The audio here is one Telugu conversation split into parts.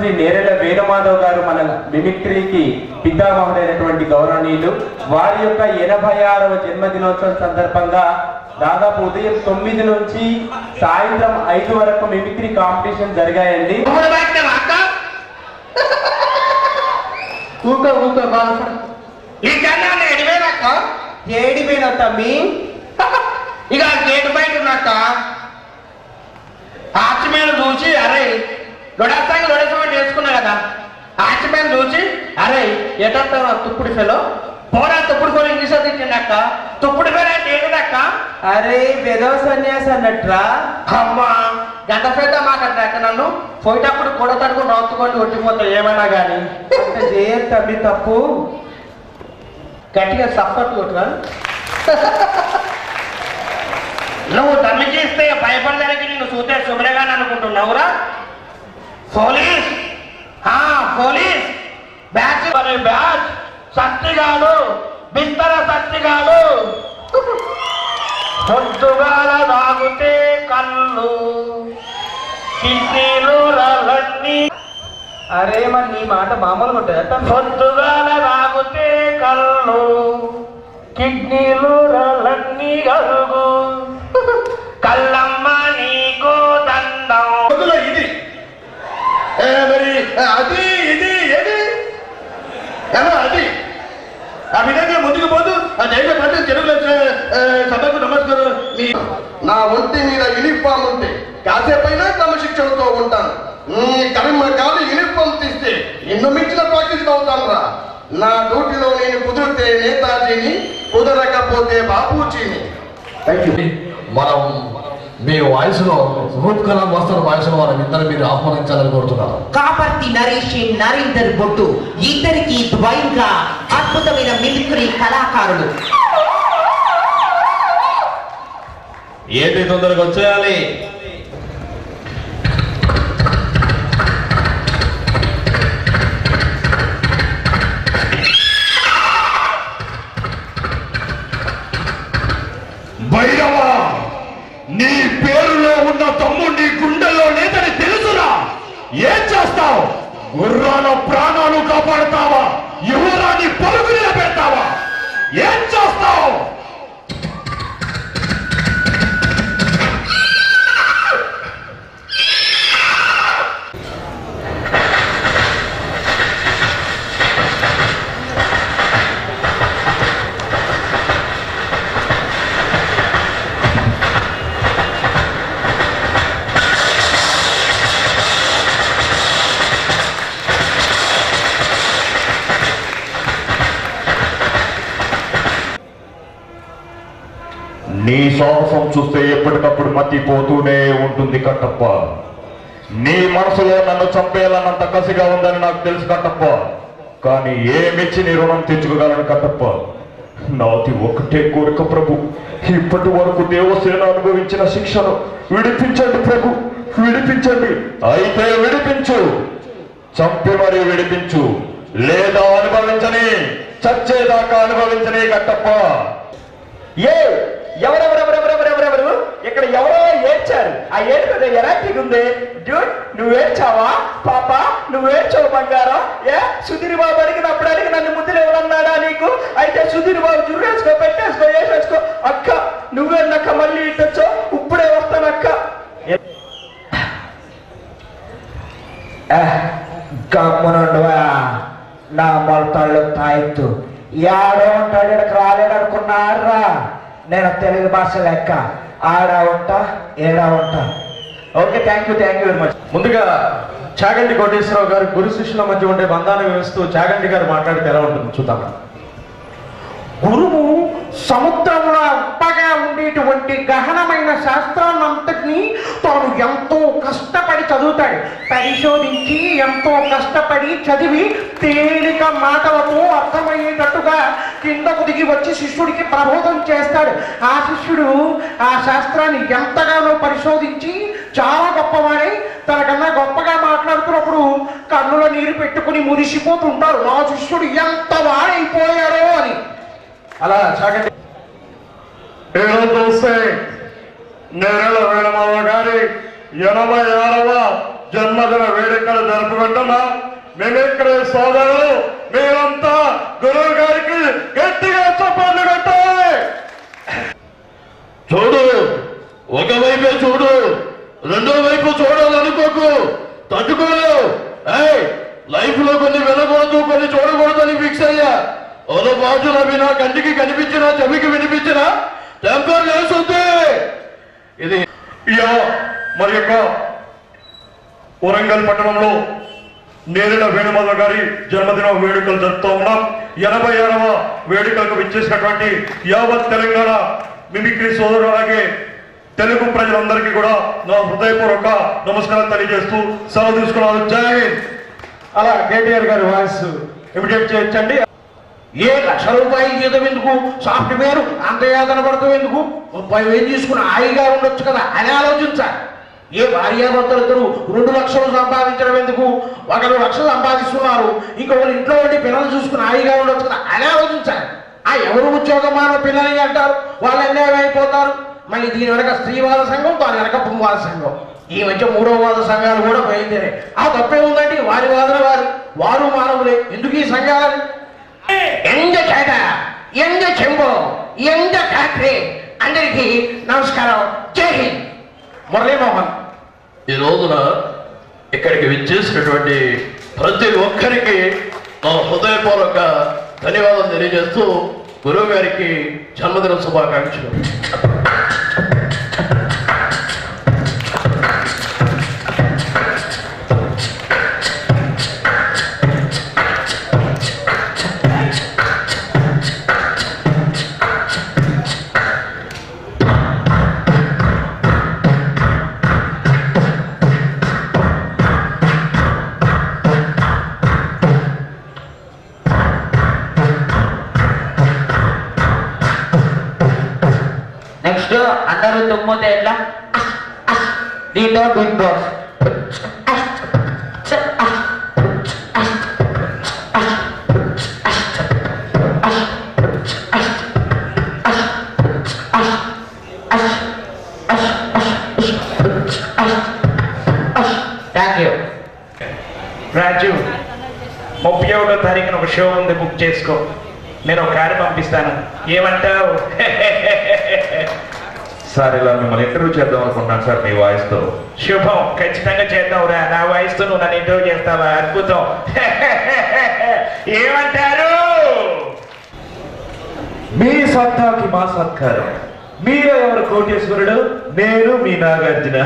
శ్రీ నేరెల వేణుమాధవ్ గారు మన మిమిక్రీకి పితామహుడైనటువంటి గౌరవనీయులు వారి యొక్క ఎనభై ఆరవ జన్మదినోత్సవం సందర్భంగా దాదాపు ఉదయం తొమ్మిది నుంచి సాయంత్రం ఐదు వరకు మిమిక్రీ కాంపిటీషన్ జరిగాయండి తమ్ముడు బాగున్నావా అక్క ఊక ఊక బాధపడ ఈ జనాన్ని ఎడివేనక్క ఏడిపోయినావు తమ్మి ఇక గేటు బయట ఉన్నక్క ఆచిమేను చూసి అరే లొడస్తాకి లొడసమని చేసుకున్నా కదా ఆచిమేను చూసి అరే ఎటంతా తుప్పుడు ఫెలో పోరా తుప్పుడు ఫెలో ఇంగ్లీష్ తెచ్చిండక్క తుప్పుడు ఫెలో అంటే ఏంటక్క అరే వెదవ సన్యాసి అన్నట్రా అమ్మా గంట పెద్ద మాట్లాడాక నన్ను పోయేటప్పుడు కూడా తడుకుని రాసుకొని ఒట్టిపోతా ఏమైనా కానీ అంత చేయదు తమ్మి తప్పు గట్టిగా సపోర్ట్ కొట్టురా నువ్వు తమ్మి చేస్తే భయపడడానికి నిన్ను చూస్తే శుభ్రగాని అనుకుంటున్నావురా పోలీస్ ఆ పోలీస్ బ్యాచ్ అనే బ్యాచ్ సత్తిగాడు బిస్తర సత్తిగాడు పొద్దుగాల తాగుతే కళ్ళు కిడ్నీలు రల్లన్నీ అరే మరి నీ మాట మామూలుగా ఉంటుందా తమ్మి పొద్దుగాల తాగుతే కళ్ళు కిడ్నీలు రల్లన్నీ కలుగు కళ్ళమ్మ నీకు దండం అందులో ఇది ఏ, మరి అది ఇది ఏది ఎలా అది ఆ విధంగా ముందుకు పోతూ ఆ జైలు పట్టు చెరువుల సభకు నమస్కారం మీ నా ఒంటి మీద యూనిఫామ్ ఉంటే కాసేపైనా క్రమశిక్షణతో ఉంటాను నీ కర్మ కాదు యూనిఫామ్ తీస్తే నిన్ను మించిన ప్రాక్టీస్ అవుతాను రా నా డ్యూటీలో నేను కుదిరితే నేతాజీని కుదరకపోతే బాపూజీని మనం మీ వాయిస్లో రూప్ కలాం వస్తున్న వాయిస్లో వాళ్ళ ఇద్దరు మీరు ఆహ్వానించాలని కోరుతున్నాను కాపర్తి నరేష్ నరేందర్ బొట్టు ఇద్దరికి ద్వయంగా అద్భుతమైన మిమిక్రీ కళాకారులు ఏంటి తొందరగా వచ్చేయాలి భైరవా నీ పేరులో ఉన్న తమ్ముడు నీ గుండెల్లో లేదని తెలుసురా ఏం చేస్తావు గుర్రాల ప్రాణాలు కాపాడతావా యువరాన్ని పలుకు నిలబెడతావా ఏం చేస్తావు నీ సాహసం చూస్తే ఎప్పటికప్పుడు మతిపోతూనే ఉంటుంది కట్టప్ప నీ మనసులో నన్ను చంపేయాలన్నంత కసిగా ఉందని నాకు తెలుసు కట్టప్ప కానీ ఏమిచ్చి నీ రుణం తెచ్చుకోగలను కట్టప్ప నాది ఒకటే కోరిక ప్రభు ఇప్పటి వరకు దేవసేన అనుభవించిన శిక్షను విడిపించండి ప్రభు విడిపించండి అయితే విడిపించు చంపి మరి విడిపించు లేదా అనుభవించని చచ్చేదాకా అనుభవించని కట్టప్ప ఏ ఎవరెవరెవరెవరెవరెవరెవరు ఇక్కడ ఎవరో ఏడ్చారు ఆ ఏడుపు ఎలాంటిగా ఉంది డ్యూట్ నువ్వేడ్చావా పాప నువ్వేడ్చావు బంగారం ఏ సుధీర్ బాబు అడిగినప్పుడు అడిగి నన్ను ముద్దులు ఎవరన్నాడా నీకు అయితే సుధీర్ బాబు జుర్రేసుకో పెట్టేసుకో వేసేసుకో అక్క నువ్వేనక్క మళ్ళీ ఇట్టొచ్చో ఇప్పుడే వస్తానక్క గమ్మునుండువా నా మొలతాళ్ళు తాయెత్తు యాడో ఉంటాడు ఇక్కడికి రాలేడు అనుకున్నారా నేను తెలుగు భాష లెక్క ఆడా ఉంటా ఏడా ఉంటా okay thank you thank you very much ముందుగా చాగంటి కోటేశ్వరరావు గారు గురు శిష్యుల మధ్య ఉండే బంధాన్ని వివరిస్తూ చాగంటి గారు మాట్లాడితే ఎలా ఉంటుంది చూద్దాం గురువు సముద్రంలో ఉప్పగా ఉండేటువంటి గహనమైన శాస్త్రాన్నంతటినీ తాను ఎంతో కష్టపడి చదువుతాడు పరిశోధించి ఎంతో కష్టపడి చదివి తేలిక మాటలతో అర్థమయ్యేటట్టుగా కిందకు దిగి వచ్చి శిష్యుడికి ప్రబోధం చేస్తాడు ఆ శిష్యుడు ఆ శాస్త్రాన్ని ఎంతగానో పరిశోధించి చాలా గొప్పవాడై తనకన్నా గొప్పగా మాట్లాడుతున్నప్పుడు కన్నుల నీరు పెట్టుకుని మురిసిపోతుంటారు నా శిష్యుడు ఎంత వాడైపోయాడో అని అలా చాగంటి ఏదో చూస్తే నెరల వేణమావ గారి ఎనభై ఆరవ జన్మదిన వేడుకలు జరుపుకుంటున్నాం మిమిక్రీ సోదరులు మీరంతా గురువు గారికి గట్టిగా చప్పట్లు కొట్టాలి చూడు ఒకవైపే చూడు రెండో వైపు చూడాలనుకోకు తట్టుకోలేవు ఏయ్ లైఫ్ లో కొన్ని వినకూడదు కొన్ని చూడకూడదని ఫిక్స్ అయ్యా ఓలో బాజుల వినా కంటికి కనిపించినా చెవికి వినిపించినా టెంపర్ లేస్తుంది ఇది ఇయా మరి యొక్క వరంగల్ పట్టణంలో నేరిన వేణుమాధవ గారి జన్మదిన వేడుకలు జరుపుతూ ఉన్నాం ఎనభై ఏడవ వేడుకలకు విచ్చేసినటువంటి యావత్ తెలంగాణ మిమిక్రీ సోదరులు అలాగే తెలుగు ప్రజలందరికీ కూడా నా హృదయపూర్వక నమస్కారం తెలియజేస్తూ సెలవు తీసుకున్నాను జై హింద్ అలా కేటీఆర్ గారి వాయిస్ ఇమిటేట్ చేయొచ్చండి ఏ లక్ష రూపాయలు జీతం ఎందుకు సాఫ్ట్వేర్ అంత యాతన పడతాం ఎందుకు ముప్పై వేలు తీసుకుని హాయిగా ఉండొచ్చు కదా అని ఆలోచించాలి ఏ భార్యాభర్తలు ఇద్దరు రెండు లక్షలు సంపాదించడం ఎందుకు ఒకరు లక్షలు సంపాదిస్తున్నారు ఇంకొకరు ఇంట్లో ఉండి పిల్లలు చూసుకుని హాయిగా ఉండొచ్చు కదా అని ఆలోచించాలి ఆ ఎవరు ఉద్యోగం మానవ పిల్లలని అంటారు వాళ్ళు అన్యాయం అయిపోతారు మళ్ళీ దీని వెనక స్త్రీవాద సంఘం దాని వెనక పుంవాద సంఘం ఈ మధ్య మూడో వాద సంఘాలు కూడా బయలుదేరాయి ఆ తప్పే ఉందండి వారి వాదన వారి వారు మానవులే ఎందుకు ఈ సంఘాలని ఎండ చేట ఎండ చెంబు ఎండ ఫ్యాక్టరీ అందరికీ నమస్కారం జై హింద్ మురళీమోహన్ ఈ రోజున ఇక్కడికి విచ్చేసినటువంటి ప్రతి ఒక్కరికి నా హృదయపూర్వక ధన్యవాదాలు తెలియజేస్తూ గురువు గారికి జన్మదిన శుభాకాంక్షలు నెక్స్ట్ అందరూ తుమ్మితే ఎట్లా దీంతో big boss thank you Raju ముప్పై ఒకటో తారీఖున ఒక షో ఉంది బుక్ చేసుకో నేను ఒక కారు పంపిస్తాను ఏమంటావు సార్ ఇలా మిమ్మల్ని ఇంటర్వ్యూ చేద్దాం అనుకుంటున్నాను సార్ మీ వాయిస్ తో శుభం ఖచ్చితంగా చేద్దాంరా నా వయసుతో నువ్వు నన్ను ఇంటర్వ్యూ చేస్తావా అద్భుతం ఏమంటారు మీ సత్తాకి మా సత్కారం మీరు ఎవరు కోటేశ్వరుడు నేను మీ నాగార్జున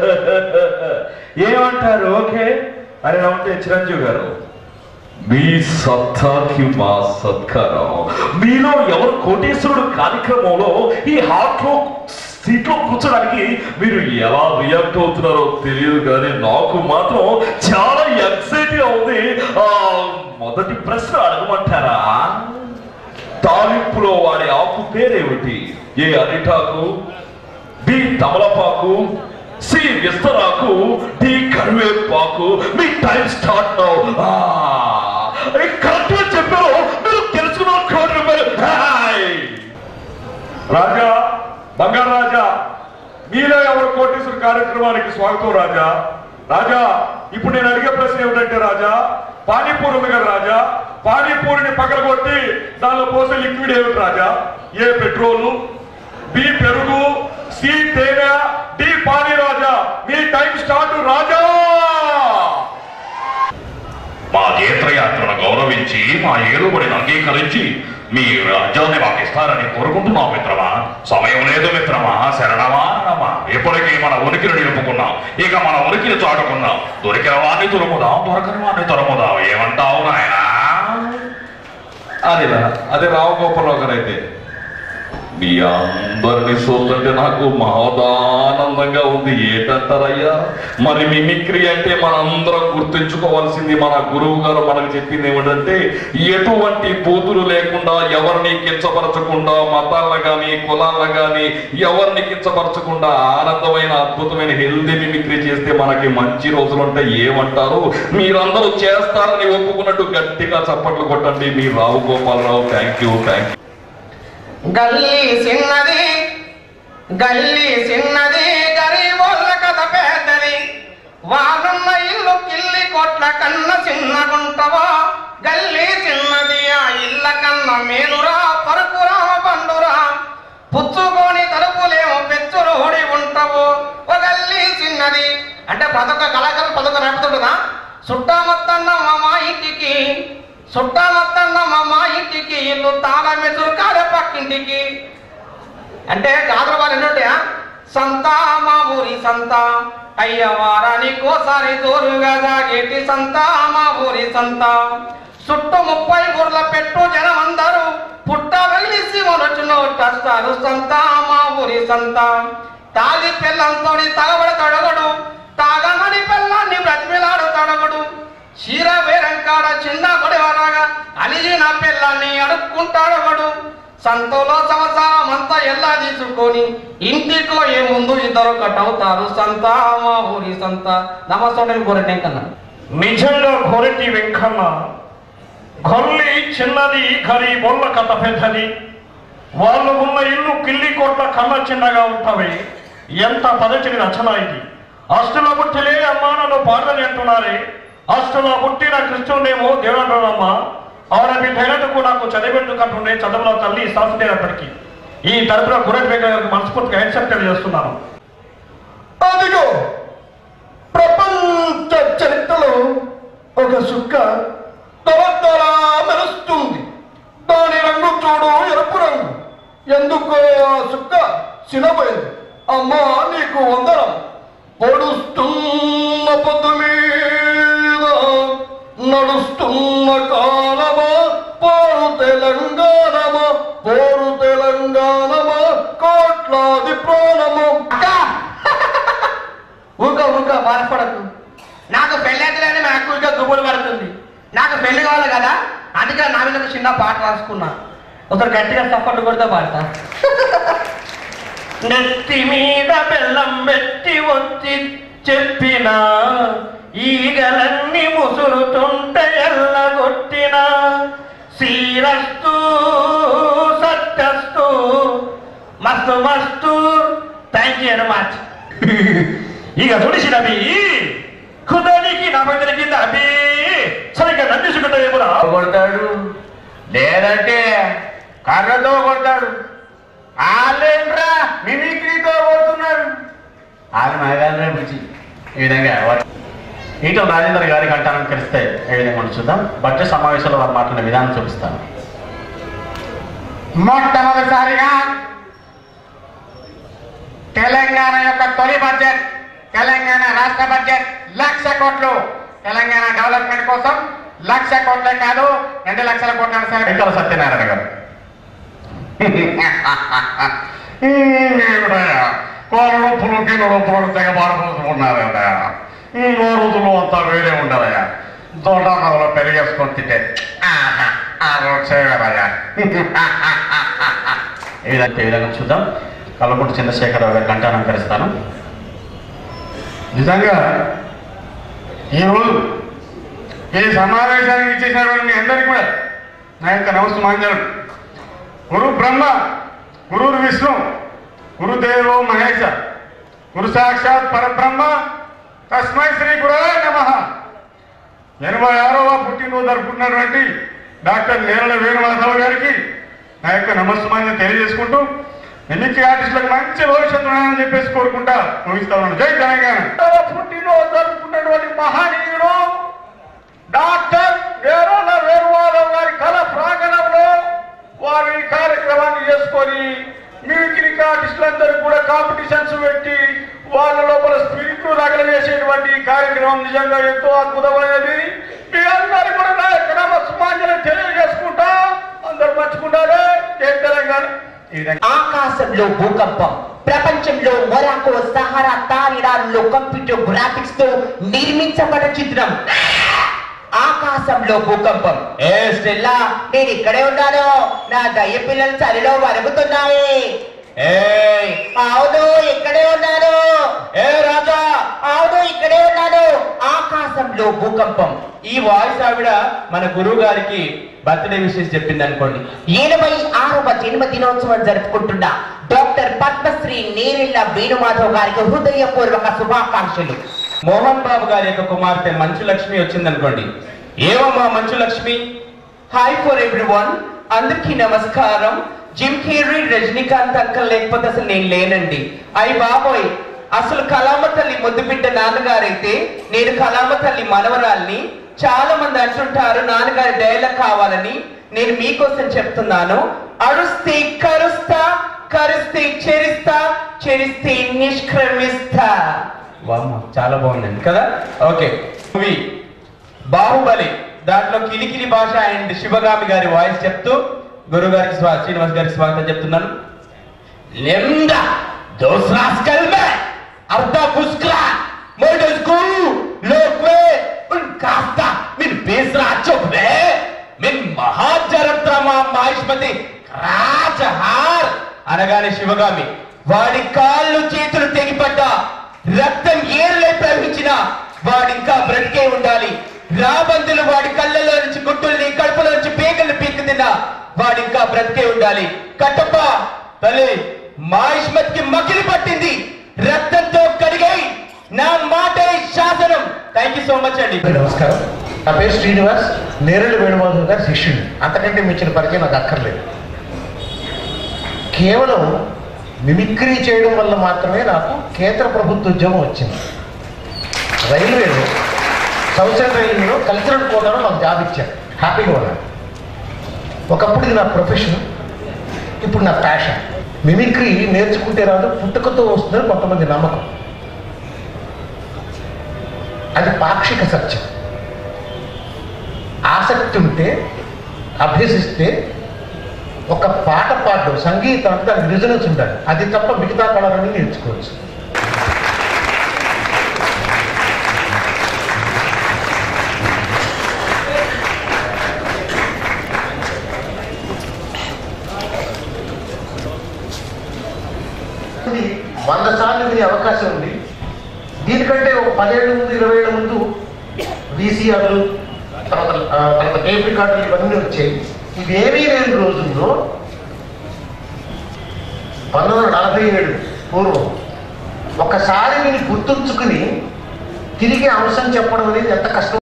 ఏమంటారు ఓకే అని ఉంటే చిరంజీవి గారు మీ సత్తాకి మా సత్కారం మీలో ఎవరు కోటేశ్వరుడు కార్యక్రమంలో ఈ హాట్ లో సీట్లో కూర్చోడానికి మీరు ఎలా రియాక్ట్ అవుతున్నారో తెలియదు కానీ నాకు మాత్రం చాలా ఎక్సైటింగ్ ఉంది ఆ, మొదటి ప్రశ్న అడగమంటారా తాలింపులో వాడే ఆకు పేరేమిటి ఏ అరిటాకు బి తమలపాకు సి విస్తరాకు డి కరివేపాకు మీ టైం స్టార్ట్ నౌ కరెక్ట్ గా చెప్పారు మీరు తెలుసుకున్న కోటి రూపాయలు హాయ్. రాజా బంగారు రాజా మీలో ఎవరు కోటేశ్వర కార్యక్రమానికి స్వాగతం రాజా రాజా ఇప్పుడు నేను అడిగే ప్రశ్న ఏమిటంటే రాజా పానీపూరి ఉంది కదా రాజా పానీపూరిని పగలగొట్టి దానిలో పోసే లిక్విడ్ ఏమిటి రాజా ఏ పెట్రోలు బి పెరుగు సి తేనె డి పానీ రాజా మీ టైం స్టార్ట్ రాజా మా తీర్థయాత్రను గౌరవించి మా ఏలుబడిని అంగీకరించి మీ రాజ్యాన్ని మాకు ఇస్తారని కోరుకుంటున్నాం మిత్రమా సమయం లేదు మిత్రమా శరణమా రణమా ఇప్పటికీ మన ఉనికిని నిలుపుకున్నాం ఇక మన ఉనికిని చాటుకున్నాం దొరికిన వాడిని తురుముదాం దొరకని వాడిని తురుముదాం ఏమంటావు నాయనా అదిలా అదే రావుగోపాలరావు గారు అయితే మీ అందరిని చూస్తుంటే నాకు మహదానందంగా ఉంది ఏంటంటారయ్యా మరి మిమిక్రీ అంటే మనందరం గుర్తుంచుకోవాల్సింది మన గురువు గారు మనకు చెప్పింది ఏమిటంటే ఎటువంటి బూతులు లేకుండా ఎవరిని కించపరచకుండా మతాలను గాని కులాలను గాని ఎవరిని కించపరచకుండా ఆనందమైన అద్భుతమైన హెల్దీ మిమిక్రీ చేస్తే మనకి మంచి రోజులు అంటే ఏమంటారు మీరందరూ చేస్తారని ఒప్పుకున్నట్టు గట్టిగా చప్పట్లు కొట్టండి మీ Rao Gopala Rao thank you thank you గల్లీ చిన్నది గల్లీ చిన్నది గరీబోళ్ళ కథ పెద్దది వాళ్ళున్న ఇల్లు కిల్లి కోట్ల కన్న చిన్నగుంటవా గల్లీ చిన్నది ఆ ఇళ్ళ కన్న మేలురా పరుకురా బండురా పుచ్చుకొని తలుపులేమో పెచ్చురోడి ఉంటావు ఒక గల్లీ చిన్నది అంటే పదొక కళాకారు పదొక నడుపుతుండదా చుట్టామత్తన్న మా ఇంటికి చుట్టామత్తన్న మా ఇంటికి ఇల్లు తాళమే చురుకాలే పక్కింటికి అంటే గాజుల వాళ్ళు ఎన్ని ఉంటాయా సంత మా ఊరి సంత అయ్య వారానికోసారి జోరుగా సాగేటి సంత మా ఊరి సంత చుట్టూ ముప్పై ఊర్ల పెట్టు జనం అందరూ పుట్ట వెలిసి మొరచును కష్టాలు సంత మా ఊరి సంత తాగి పిల్లంతో తగబడి తడగడు తాగమని పిల్లాన్ని బ్రతిమిలాడు తడగడు చీర వేరంకాడ చిన్న కొడవరాగా అలిగిన పిల్లాన్ని అడుక్కుంటాడు ఒకడు సంతలో సంవత్సరం అంతా ఎల్లా తీసుకొని ఇంటికో ఏ ముందు ఇద్దరు కట్టవుతారు సంత మా ఊరి సంత నమస్తే కోరటం కన్నా నిజంగా కొరటి వెంకన్న గొల్లి చిన్నది ఖరీ బొల్ల కథ పెద్దది వాళ్ళు ఉన్న ఇల్లు కిల్లి కోట్ల కన్న చిన్నగా ఉంటవి ఎంత పదచిని రచన ఇది అష్టుల పుట్టిలే అమ్మా నన్ను పాటలు అంటున్నారే అష్టుల పుట్టిన కృష్ణుడేమో దేవుడమ్మ ఆవిడ బిడ్డకు నాకు చదివెందుకంటుండే చదువుల తల్లి శాస్త్రేపటికి ఈ తరపున గురటి వెంకయ్య గారికి మనస్ఫూర్తిగా హెడ్సెట్ తెలియజేస్తున్నాను అదిగో ప్రపంచ చరిత్రలో ఒక సుక్క తరతరా మెరుస్తుంది దాని రంగు చూడు ఎరుపు రంగు ఎందుకో ఆ సుక్క చిన్నపోయింది అమ్మా నీకు వందనం పొడుస్తున్న పొద్దు మీద నడుస్తున్న కాలమా పోరు తెలంగాణమా పోరు తెలంగాణమా కోట్లాది ప్రాణము ఊక ఊక బాధపడకు నాకు పెళ్ళి అయితే నాకు ఇంకా దుమ్ములు పడుతుంది నాకు పెళ్లి కావాలి కదా అందుకే నా మీద ఒక చిన్న పాట రాసుకున్నా ఒకరు గట్టిగా సపోర్ట్ కొడితే పాడతా నెత్తి మీద బెల్లం పెట్టి వచ్చి చెప్పిన ఈగలన్నీ ముసురుతుంటే ఎల్లగొట్టిన శ్రీరస్తు సత్యస్తు మస్తు మస్తు థ్యాంక్ యూ వెరీ మచ్ ಈಗ ತುಡಿಸಿದವಿ కుదరికి నా పెద్దల కింద అబ్బి సరిగ్గా నందిసుకుంటావేమోరా కొడతాడు లేదంటే కర్రతో కొడతాడు వాళ్ళేంట్రా మిమిక్రీతో కొడుతున్నారు వాళ్ళు మగానే పిలిచి ఈ విధంగా ఈటల రాజేంద్ర గారికి అంటానని కలిస్తే ఏ విధంగా ఉందో చూద్దాం బడ్జెట్ సమావేశంలో వారు మాట్లాడిన విధానం చూపిస్తాను మొట్టమొదటిసారిగా తెలంగాణ యొక్క తొలి బడ్జెట్ తెలంగాణ రాష్ట్ర బడ్జెట్ లక్ష కోట్లు తెలంగాణ డెవలప్మెంట్ కోసం లక్ష కోట్లే కాదు రెండు లక్షల కోట్ల సరే వెంకల సత్యనారాయణ గారు కోళ్ళ నొప్పులు కిలో నొప్పులు తెగ బారిపోతున్నారయ్యా ఈ రోజులు అంతా వేరే ఉండదయ్యా దొడ్డ నగలో పెరిగేసుకొని తింటే ఆహా, ఆ రోజు చేయగలయ్యా ఏ విధంగా ఏ విధంగా చూద్దాం కల్లకుంట చంద్రశేఖరరావు గారికి అంటాను అలంకరిస్తాను నిజంగా ఈరోజు ఈ సమావేశానికి ఇచ్చేసినటువంటి మీ అందరికీ కూడా నా యొక్క నమస్మాంజలు గురు బ్రహ్మ గురు విష్ణు గురుదేవో మహేశ గురు సాక్షాత్ పరబ్రహ్మ తస్మై శ్రీ గురవే నమ ఎనభై ఆరవ పుట్టినరోజు జరుపుకున్నటువంటి డాక్టర్ నేరళ వేణుమాధవ్ గారికి నా యొక్క నమస్మాన్యం తెలియజేసుకుంటూ ఎన్నిక ఆర్టిస్టులకు మంచి భవిష్యత్తు ఉన్నాయని చెప్పేసి కోరుకుంటా ముగిస్తా ఉన్నాను జై తెలంగాణ పుట్టినరోజు జరుపుకున్నటువంటి మహనీయుడు డాక్టర్ నేరళ వేణుమాధవ్ గారి కళ ప్రాంగణంలో వారు ఈ కార్యక్రమాన్ని చేసుకొని మ్యూజిక్ ఆర్టిస్టులందరూ కూడా కాంపిటీషన్స్ పెట్టి వాళ్ళ లోపల స్పిరిట్ రగలవేసేటువంటి ఈ కార్యక్రమం నిజంగా ఎంతో అద్భుతమైనది మీ అందరూ కూడా నా యొక్క నమస్మాంజలి తెలియజేసుకుంటా అందరూ మర్చుకుంటారే జై తెలంగాణ ఈ విధంగా ఆకాశంలో భూకంపం ప్రపంచంలో మొరాకో సహారా తారిడాల్లో కంప్యూటర్ గ్రాఫిక్స్ తో నిర్మించబడిన చిత్రం ఆకాశంలో భూకంపం ఏ స్టెల్లా నేను ఇక్కడే ఉన్నాను నా దయ్య పిల్లలు చలిలో వరుగుతున్నాయి ఏయ్, అవును ఇక్కడే ఉన్నాను ఏ రాజా అవును ఇక్కడే ఉన్నాను ఆకాశంలో భూకంపం ఈ వాయిస్ ఆవిడ మన గురువు గారికి బర్త్డే విషెస్ చెప్పింది అనుకోండి ఎనభై ఆరవ జన్మదినోత్సవం జరుపుకుంటున్న డాక్టర్ పద్మశ్రీ నేరెళ్ల వేణుమాధవ్ గారికి హృదయపూర్వక శుభాకాంక్షలు మోహన్ బాబు గారి యొక్క కుమార్తె మంచు లక్ష్మి వచ్చిందనుకోండి ఏమమ్మా మంచు లక్ష్మి హాయ్ ఫర్ ఎవ్రీవన్ అందరికీ నమస్కారం జిమ్ కేరీ రజనీకాంత్ అంకల్ లేకపోతే అసలు నేను లేనండి అయ్యి బాబోయ్ అసలు కలామ తల్లి ముద్దు బిడ్డ నాన్నగారైతే నేను కలామ తల్లి మనవరాల్ని చాలా మంది అంటుంటారు నాన్నగారి డైలాగ్ కావాలని నేను మీకోసం చెప్తున్నాను అరుస్తే కరుస్తా కరిస్తే చెరిస్తా చెరిస్తే నిష్క్రమిస్తా వామ్మో, చాలా బాగుందండి కదా ఓకే మూవీ బాహుబలి దాంట్లో కిలికిలి భాష అండ్ శివగామి గారి వాయిస్ చెప్తూ గురువు గారికి స్వా శ్రీనివాస్ గారికి స్వాగతం చెప్తున్నాను लेमदा दूसरा स्कल में अर्धा फुस्करा मोडस को लोक में उन कास्ता मिन बेसरा चुप रे मिन महाजरत्रमा माहिష్మతి రాజహార్ అనగానే శివగామి వాడి కాళ్ళు చేతులు తెగిపడ్డా రక్తం ఏరులై ప్రవహించిన వాడింకా బ్రతికే ఉండాలి రాబందులు వాడి కళ్ళలో నుంచి గుట్టుల్ని కడుపులో నుంచి పేగల్ని పీక్కు తిన్నా వాడింకా బ్రతికే ఉండాలి కట్టప్ప తల్లి మాయిష్మత్ కి మకిలి పట్టింది రక్తంతో కడిగాయి నా మాట శాసనం థ్యాంక్ యూ సో మచ్ అండి నమస్కారం నా పేరు శ్రీనివాస్ నేరేడు వేణుగోపాల్ గారి శిష్యుడు అంతకంటే మించిన పరిచయం నాకు అక్కర్లేదు కేవలం మిమిక్రీ చేయడం వల్ల మాత్రమే నాకు కేంద్ర ప్రభుత్వ ఉద్యోగం వచ్చింది రైల్వేలో సౌత్ సెంట్రల్ రైల్వేలో కల్చరల్ కోటాలో నాకు జాబ్ ఇచ్చారు హ్యాపీగా ఉన్నాను ఒకప్పుడు ఇది నా ప్రొఫెషన్ ఇప్పుడు నా ప్యాషన్ మిమిక్రీ నేర్చుకుంటే రాదు పుట్టుకతో వస్తుందని కొంతమంది నమ్మకం అది పాక్షిక సత్యం ఆసక్తి ఉంటే అభ్యసిస్తే ఒక పాట పాడడం సంగీతం అంటే దానికి రిజనెన్స్ ఉండాలి అది తప్ప మిగతా కళలన్నీ నేర్చుకోవచ్చు ఇది వంద సార్లు వినే అవకాశం ఉంది దీనికంటే ఒక పదేళ్ళ ముందు ఇరవై ఏళ్ళ ముందు వీసీఆర్లు తర్వాత ఆ, తర్వాత టేప్ రికార్డులు ఇవన్నీ వచ్చాయి ఇవేమీ లేని రోజుల్లో పంతొమ్మిది వందల నలభై ఏడు పూర్వం ఒకసారి నేను గుర్తుంచుకుని తిరిగి అంశం చెప్పడం అనేది ఎంత కష్టం